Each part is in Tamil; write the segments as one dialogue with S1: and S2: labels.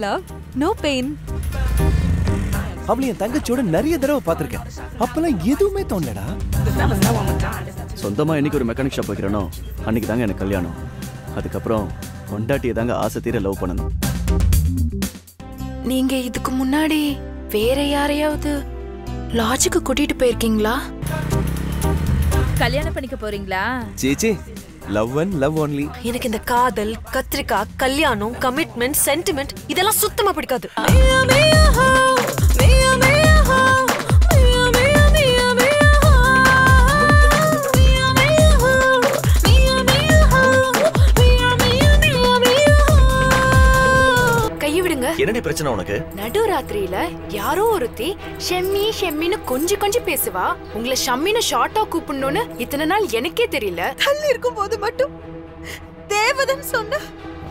S1: லவ் நோ பெயின்
S2: அவளை என் தங்கச்சியோட நிறைய தடவை பார்த்திருக்கேன் அப்பெல்லாம் எதுவுமே தோணலடா
S3: சொந்தமா என்னைக்கு ஒரு மெக்கானிக் ஷாப் வைக்கிறேனோ அன்னைக்கு தாங்க எனக்கு கல்யாணம் அதுக்கப்புறம் கொண்டாட்டியை தாங்க ஆசை தீர லவ் பண்ணணும்
S4: நீங்க இதுக்கு முன்னாடி வேற யாரையாவது லாட்ஜுக்கு கூட்டிட்டு போயிருக்கீங்களா
S5: கல்யாணம் பண்ணிக்க போறீங்களா
S2: சேச்சே லவ் அண்ட் லவ் ஒன்லி
S1: எனக்கு இந்த காதல் கத்திரிக்காய் கல்யாணம் கமிட்மெண்ட் சென்டிமெண்ட் இதெல்லாம் சுத்தமா பிடிக்காது
S4: கையை விடுங்க
S3: என்னடி பிரச்சனை உனக்கு
S4: நடுராத்திரியில யாரோ ஒருத்தி ஷெம்மி ஷெம்மின்னு கொஞ்சம் கொஞ்சம் பேசுவா உங்களை ஷம்மின்னு ஷார்ட்டா கூப்பிடணும்னு இத்தனை நாள் எனக்கே தெரியல
S1: தள்ளி இருக்கும் போது மட்டும் தேவதன் சொன்ன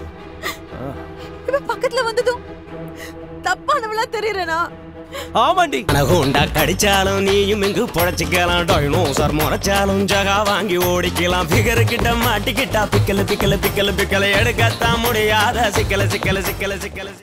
S1: இவ பக்கத்துல வந்ததும் தப்பானவளா தெரியறனா
S2: ஆமாண்டி
S6: அனகுண்டா கடிச்சாலும் நீயும் இங்கு பொழைச்சிக்கலாம் டைனோசர் முறைச்சாலும் ஜகா வாங்கி ஓடிக்கலாம் பிகரு கிட்ட மாட்டிக்கிட்டா பிக்கல பிக்கல பிக்கல பிக்கல எடுக்கத்தான் முடியாத சிக்கல சிக்கல சிக்கல சிக்கல